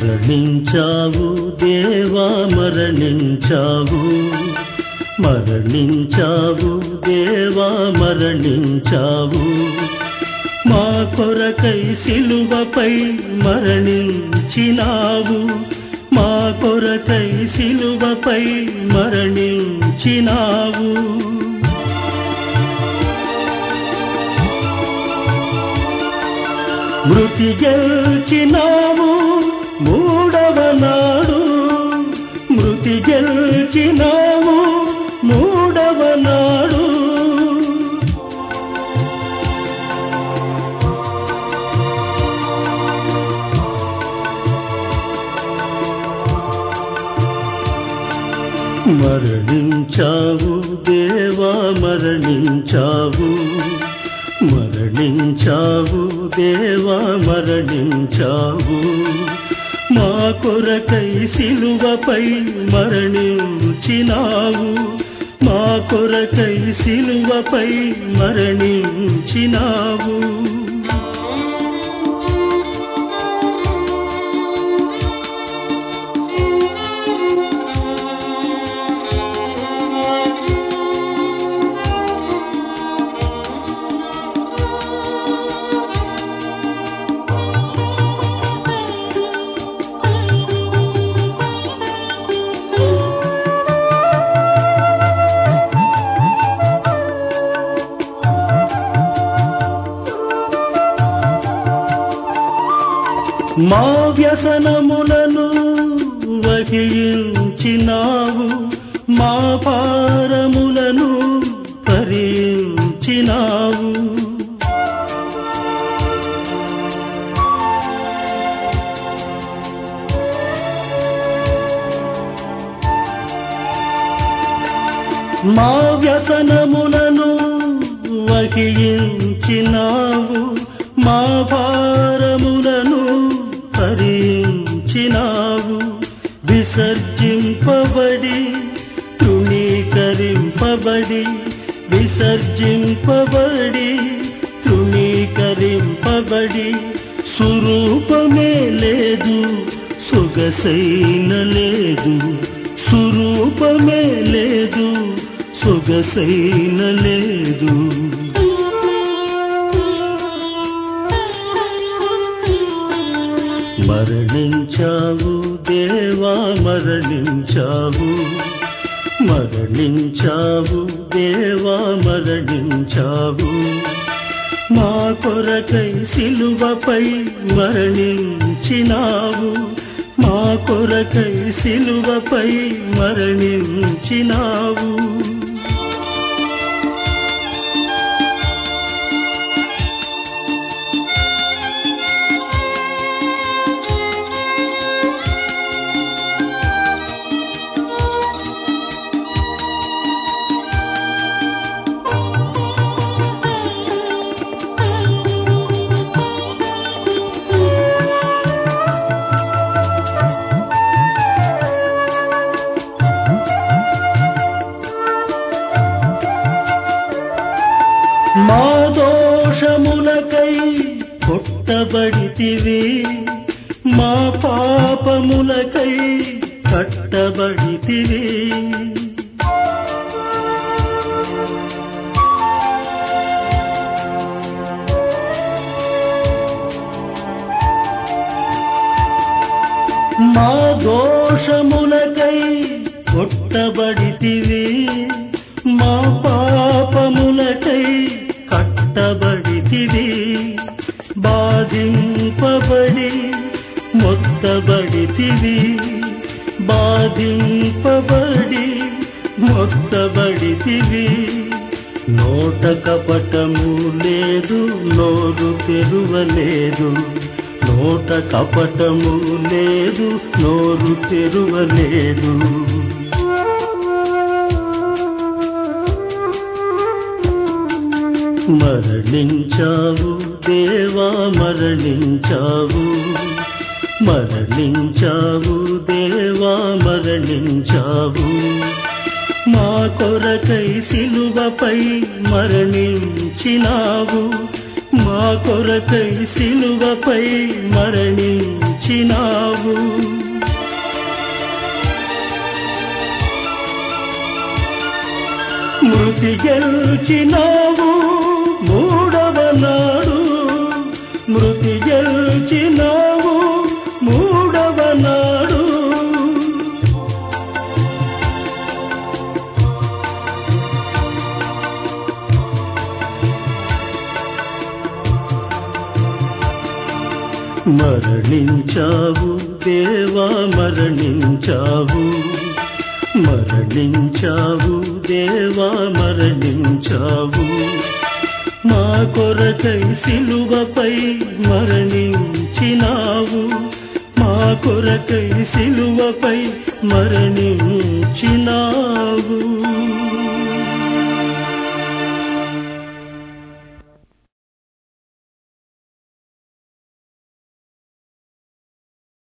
మరణించావు దేవా మరణించావు మరణించావు దేవా మరణించావు మా కొరకై సిలువపై మరణించినావు మా కొరకై సిలువపై మరణించినావు మృతి గెల్చినావు మూడవ నాడు మృతి గెల్చినావు మూడవ నాడు మరణించావు దేవా మరణించావు మరణించావు దేవా మరణించావు మా కొరకై సిలువపై మరణించినావు మా కొరకై సిలువపై మరణించినావు మా వ్యసనములను వహించినావు మా భారములను భరించినావు మా వ్యసనములను వహించినావు మా భారములను భరించినావు విసర్జింపబడి తృణీకరింపబడి విసర్జింపబడి తృణీకరింపబడి సురూపమే లేదు సొగసైన లేదు సురూపమే లేదు సొగసైన లేదు మరణించావు దేవా మరణించావు మరణించావు దేవా మరణించావు మా కొరకై సిలువపై మరణించినావు మా కొరకై సిలువపై మరణించినావు మా దోషములకై కొట్టబడితివి మా పాపములకై కట్టబడితివి మా దోషములకై కొట్టబడితివి మా పాపములకై కట్టబడితివి బాధింపబడి మొత్తబడితివి బాధింపబడి మొత్తబడితివి నోట కపటము లేదు నోరు తెరువలేదు నోట కపటము లేదు నోరు తెరువలేదు మరణించావు దేవా మరణించావు మరణించావు దేవా మరణించావు మా కొరకై సిలువపై మరణించినావు మా మా కొరకై సిలువపై మరణించినావు మృతి గెలిచినావు మూడవ నాడు మృతి గెలిచినావు మూడవ నాడు మరణించావు దేవా మరణించావు మరణించావు దేవా మరణించావు మా కొరకై సిలువపై మరణించినావు మా కొరకై సిలువపై మరణించినావు